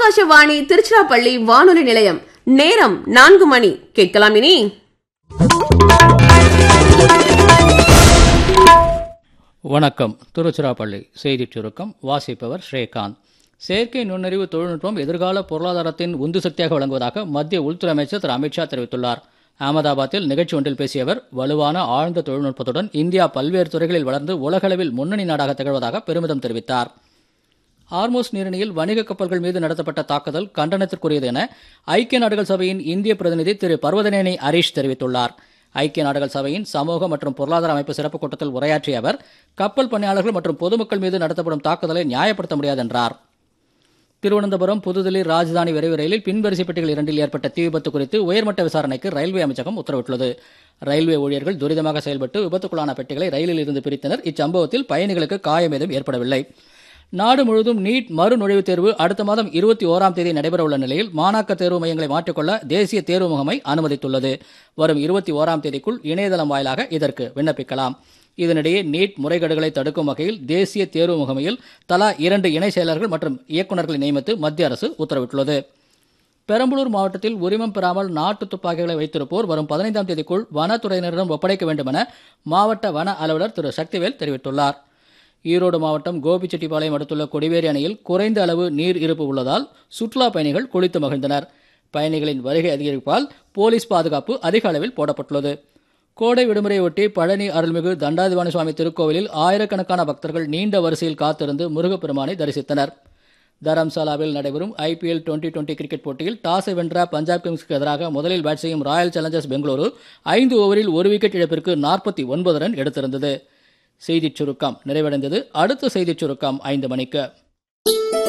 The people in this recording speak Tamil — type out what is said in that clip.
ஆகாஷவாணி திருச்சிராப்பள்ளி வானொலி நிலையம் நேரம் நான்கு மணி கேட்கலாம் இனி வணக்கம் திருச்சிராப்பள்ளி செய்திச் சுருக்கம் வாசிப்பவர் ஸ்ரீகாந்த் செயற்கை நுண்ணறிவு தொழில்நுட்பம் எதிர்கால பொருளாதாரத்தின் உந்து சக்தியாக விளங்குவதாக மத்திய உள்துறை அமைச்சர் திரு அமித்ஷா தெரிவித்துள்ளார் அகமதாபாத்தில் நிகழ்ச்சி ஒன்றில் பேசிய அவர் வலுவான ஆழ்ந்த தொழில்நுட்பத்துடன் இந்தியா பல்வேறு துறைகளில் வளர்ந்து உலகளவில் முன்னணி நாடாக திகழ்வதாக பெருமிதம் தெரிவித்தார் ஆர்மோஸ் நீரிணையில் வணிக கப்பல்கள் மீது நடத்தப்பட்ட தாக்குதல் கண்டனத்திற்குரியது என ஐக்கிய நாடுகள் சபையின் இந்திய பிரதிநிதி திரு பர்வதனேனி ஹரீஷ் தெரிவித்துள்ளார் ஐக்கிய நாடுகள் சபையின் சமூக மற்றும் பொருளாதார அமைப்பு சிறப்பு கூட்டத்தில் உரையாற்றிய அவர் கப்பல் பணியாளர்கள் மற்றும் பொதுமக்கள் மீது நடத்தப்படும் தாக்குதலை நியாயப்படுத்த முடியாது என்றார் திருவனந்தபுரம் புதுதில்லி ராஜதானி விரைவு ரயிலில் பின்வரிசை பெட்டிகள் இரண்டில் ஏற்பட்ட தீ விபத்து குறித்து உயர்மட்ட விசாரணைக்கு ரயில்வே அமைச்சகம் உத்தரவிட்டுள்ளது ரயில்வே ஊழியர்கள் துரிதமாக செயல்பட்டு விபத்துக்குள்ளான பெட்டிகளை ரயிலில் இருந்து பிரித்தனர் இச்சம்பவத்தில் பயணிகளுக்கு காயம் ஏதும் ஏற்படவில்லை நாடு முழுவதும் நீட் மறு நுழைவுத் தேர்வு அடுத்த மாதம் இருபத்தி ஓராம் தேதி நடைபெறவுள்ள நிலையில் மாணாக்கர் தேர்வு மையங்களை மாற்றிக்கொள்ள தேசிய தேர்வு முகமை அனுமதித்துள்ளது வரும் இருபத்தி ஓராம் தேதிக்குள் இணையதளம் வாயிலாக இதற்கு விண்ணப்பிக்கலாம் இதனிடையே நீட் முறைகேடுகளை தடுக்கும் வகையில் தேசிய தேர்வு முகமையில் தலா இரண்டு இணை செயலர்கள் மற்றும் இயக்குநர்களை நியமித்து மத்திய அரசு உத்தரவிட்டுள்ளது பெரம்பலூர் மாவட்டத்தில் உரிமம் பெறாமல் நாட்டு துப்பாக்கிகளை வைத்திருப்போர் வரும் பதினைந்தாம் தேதிக்குள் வனத்துறையினரிடம் ஒப்படைக்க வேண்டும் என மாவட்ட வன அலுவலர் திரு சக்திவேல் தெரிவித்துள்ளார் ஈரோடு மாவட்டம் கோபிச்செட்டிப்பாளையம் அடுத்துள்ள கொடிவேரி அணையில் குறைந்த அளவு நீர் இருப்பு உள்ளதால் சுற்றுலா பயணிகள் குளித்து மகிழ்ந்தனர் பயணிகளின் வருகை அதிகரிப்பால் போலீஸ் பாதுகாப்பு அதிக அளவில் போடப்பட்டுள்ளது கோடை விடுமுறையொட்டி பழனி அருள்மிகு தண்டாதிவாணி சுவாமி திருக்கோவிலில் ஆயிரக்கணக்கான பக்தர்கள் நீண்ட வரிசையில் காத்திருந்து முருகப்பெருமானை தரிசித்தனர் தரம்சாலாவில் நடைபெறும் ஐபிஎல் டுவெண்டி டுவெண்டி கிரிக்கெட் போட்டியில் டாஸை வென்ற பஞ்சாப் கிங்ஸ்க்கு எதிராக முதலில் பேட் செய்யும் ராயல் சேலஞ்சர்ஸ் பெங்களூரு ஐந்து ஓவரில் ஒரு விக்கெட் இழப்பிற்கு நாற்பத்தி ஒன்பது ரன் எடுத்திருந்தது செய்திச் சுருக்கம் நிறைவடைந்தது அடுத்த செய்திச் சுருக்கம் ஐந்து மணிக்கு